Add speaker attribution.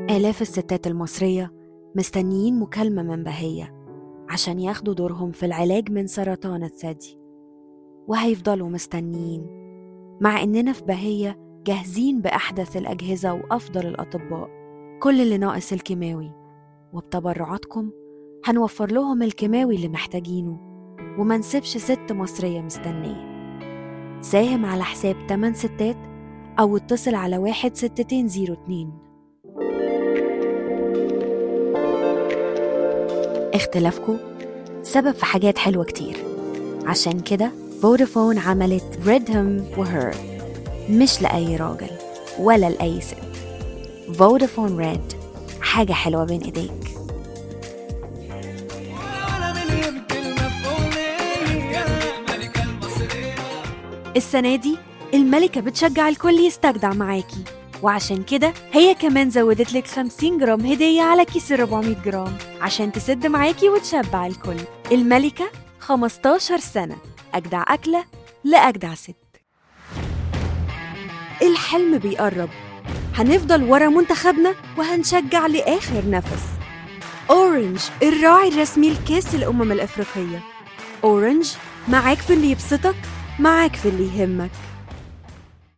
Speaker 1: آلاف الستات المصرية مستنيين مكالمة من بهية عشان ياخدوا دورهم في العلاج من سرطان الثدي وهيفضلوا مستنيين مع إننا في بهية جاهزين بأحدث الأجهزة وأفضل الأطباء كل اللي ناقص الكيماوي وبتبرعاتكم هنوفر لهم الكيماوي اللي محتاجينه وما نسيبش ست مصرية مستنية ساهم على حساب 8 ستات أو اتصل على واحد ستتين زيرو اتنين اختلافكم سبب في حاجات حلوة كتير عشان كده فودافون عملت ريدهم وهير مش لأي راجل ولا لأي ست فودافون ريد حاجة حلوة بين إيديك
Speaker 2: ولا مليون كلمة في أغنية الملكة المصرية
Speaker 1: السنة دي الملكة بتشجع الكل يستجدع معاكي وعشان كده هي كمان زودت لك 50 جرام هدية على كيس ال 400 جرام عشان تسد معاكي وتشبع الكل الملكة 15 سنة أجدع أكلة لأجدع ست الحلم بيقرب هنفضل ورا منتخبنا وهنشجع لآخر نفس أورنج الراعي الرسمي لكأس الأمم الأفريقية أورنج معاك في اللي يبسطك معاك في اللي يهمك